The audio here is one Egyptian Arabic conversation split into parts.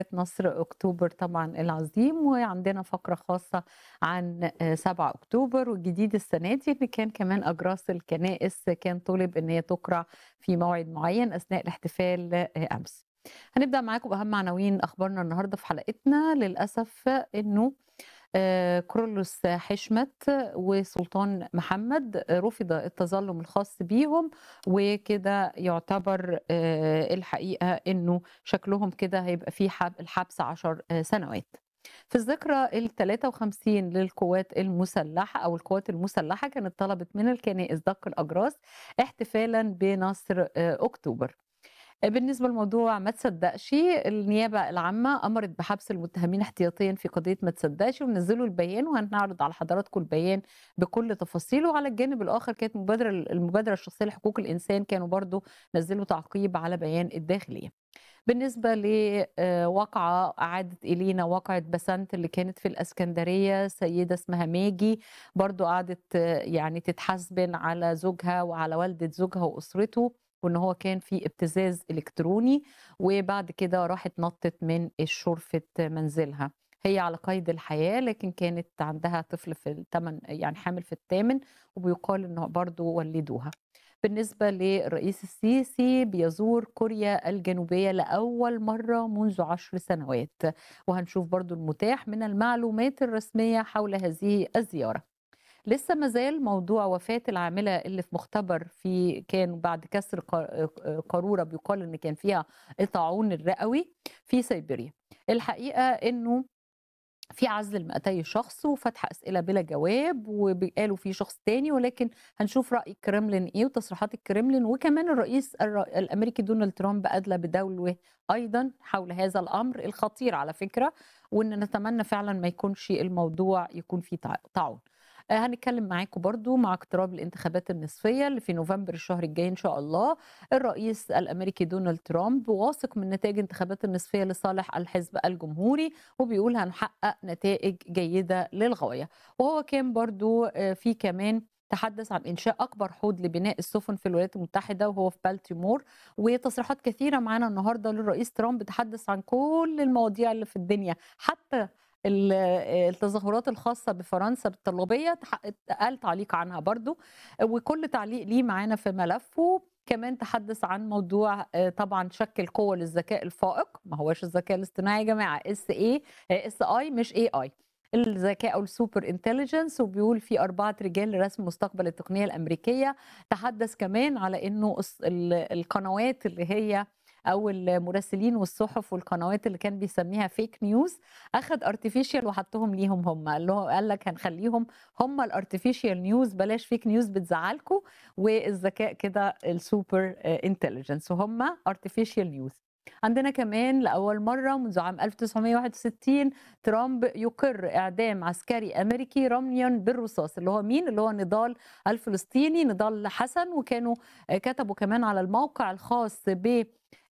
نصر أكتوبر طبعًا العظيم، وعندنا فقرة خاصة عن آآ 7 أكتوبر، والجديد السنة دي إن كان كمان أجراس الكنائس كان طُلب إن هي تُقرع في موعد معيّن أثناء الاحتفال آآ أمس. هنبدأ معاكم بأهم عناوين أخبارنا النهارده في حلقتنا، للأسف إنه آآ كورولوس حشمت وسلطان محمد رُفض التظلُّم الخاص بيهم، وكده يُعتبر آآ الحقيقة إنه شكلهم كده هيبقى في حب الحبس 10 آآ سنوات. في الذكرى ال53 للقوات المسلحة أو القوات المسلحة كانت طلبت من الكنائس دَق الأجراس احتفالًا بنصر آآ أكتوبر. بالنسبة لموضوع ما تصدّقش، النيابة العامة أمرت بحبس المتهمين احتياطيًا في قضية ما تصدّقش ونزّلوا البيان وهنعرض على حضراتكم البيان بكل تفاصيله، وعلى الجانب الآخر كانت مبادرة المبادرة الشخصية لحقوق الإنسان كانوا برضه نزّلوا تعقيب على بيان الداخلية. بالنسبة ل آآ واقعة عادت إلينا واقعة بسنت اللي كانت في الإسكندرية، سيدة اسمها ماجي برضه قعدت يعني تتحاسبن على زوجها وعلى والدة زوجها وأسرته، وإن هو كان في ابتزاز إلكتروني، وبعد كده راحت نطّت من شرفة منزلها. هي على قيد الحياة، لكن كانت عندها طفل في التمن يعني حامل في التامن، وبيُقال إنه برضه ولّدوها. بالنسبة للرئيس السيسي بيزور كوريا الجنوبية لأول مرة منذ 10 سنوات، وهنشوف برضه المتاح من المعلومات الرسمية حول هذه الزيارة. لسه ما زال موضوع وفاة العاملة اللي في مختبر في كان بعد كسر ق آآ قارورة بيُقال إن كان فيها الطاعون الرئوي في سيبيريا. الحقيقة إنه في عزل ل200 شخص وفتح أسئلة بلا جواب، وب قالوا في شخص تاني، ولكن هنشوف رأي الكرملين إيه وتصريحات الكرملين، وكمان الرئيس الر الأمريكي دونالد ترامب أدلى بدلوه أيضًا حول هذا الأمر الخطير على فكرة، وإن نتمنى فعلًا ما يكونش الموضوع يكون فيه تع طاعون. آآ هنتكلم معاكم برضه مع اقتراب الانتخابات النصفية اللي في نوفمبر الشهر الجاي إن شاء الله، الرئيس الأمريكي دونالد ترامب واثق من نتائج الانتخابات النصفية لصالح الحزب الجمهوري، وبيقول هنحقق نتائج جيدة للغاية. وهو كان برضه آآ في كمان تحدث عن إنشاء أكبر حوض لبناء السفن في الولايات المتحدة وهو في بالتيمور، وتصريحات كثيرة معانا النهارده للرئيس ترامب تحدث عن كل المواضيع اللي في الدنيا، حتى ال التظاهرات الخاصة بفرنسا بالطلابية تح قال تعليق عنها برضه، وكل تعليق ليه معانا في ملفه. كمان تحدث عن موضوع آآ طبعًا شكِّل قوة للذكاء الفائق، ما هواش الذكاء الاصطناعي يا جماعة SA آآ SI مش AI الذكاء أو الsuper intelligence وبيقول في 4 رجال لرسم مستقبل التقنية الأمريكية. تحدث كمان على إنه الص ال القنوات اللي هي أو المراسلين والصحف والقنوات اللي كان بيسميها fake news أخد artificial وحطّهم ليهم هم، اللي هو قال لك هنخلّيهم هم الartificial news بلاش fake news بتزعّلكم، والذكاء كده الsuper آآ intelligence وهم artificial news. عندنا كمان لأول مرة منذ عام 1961 ترامب يُقِر إعدام عسكري أمريكي رميًا بالرصاص، اللي هو مين؟ اللي هو نضال الفلسطيني نضال حسن، وكانوا آآ كتبوا كمان على الموقع الخاص ب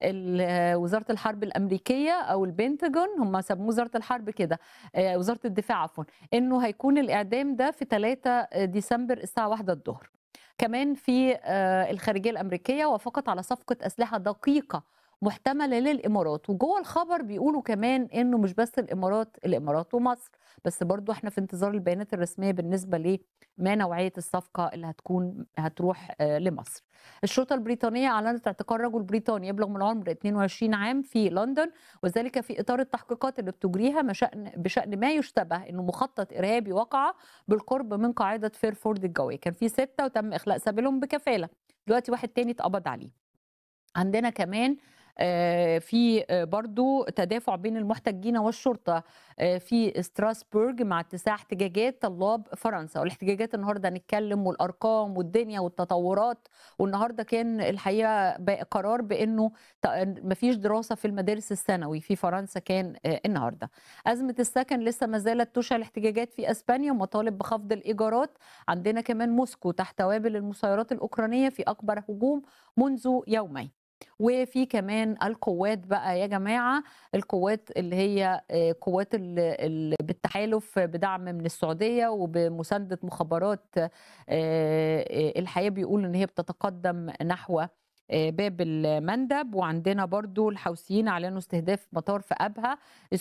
ال وزارة الحرب الأمريكية أو البنتاجون هم سموه وزارة الحرب كده آآ وزارة الدفاع عفوًا، إنه هيكون الإعدام ده في 3 ديسمبر الساعة 13:00. كمان في آآ الخارجية الأمريكية وافقت على صفقة أسلحة دقيقة محتملة للإمارات، وجوّه الخبر بيقولوا كمان إنه مش بس الإمارات، الإمارات ومصر، بس برضه إحنا في انتظار البيانات الرسمية بالنسبة لما نوعية الصفقة اللي هتكون هتروح آآ لمصر. الشرطة البريطانية أعلنت اعتقال رجل بريطاني يبلغ من العمر 22 عام في لندن، وذلك في إطار التحقيقات اللي بتجريها مشأن بشأن ما يشتبه إنه مخطط إرهابي وقع بالقرب من قاعدة فيرفورد الجوية، كان في 6 وتم إخلاء سبيلهم بكفالة، دلوقتي واحد تاني اتقبض عليه. عندنا كمان آآ في آآ برضه تدافع بين المحتجين والشرطة آآ في ستراسبورج مع اتساع احتجاجات طلاب فرنسا، والاحتجاجات النهارده هنتكلم والأرقام والدنيا والتطورات، والنهارده كان الحقيقة ب قرار بإنه ت ما فيش دراسة في المدارس الثانوي في فرنسا كان آآ النهارده. أزمة السكن لسه ما زالت تشعل احتجاجات في أسبانيا ومطالب بخفض الإيجارات. عندنا كمان موسكو تحت وابل المسيرات الأوكرانية في أكبر هجوم منذ يومين. وفي كمان القوات بقى يا جماعة، القوات اللي هي آآ قوات ال ال بالتحالف بدعم من السعودية وبمساندة مخابرات آآ الحقيقة بيقولوا إن هي بتتقدم نحو باب المندب وعندنا برضو الحوثيين اعلنوا استهداف مطار في ابها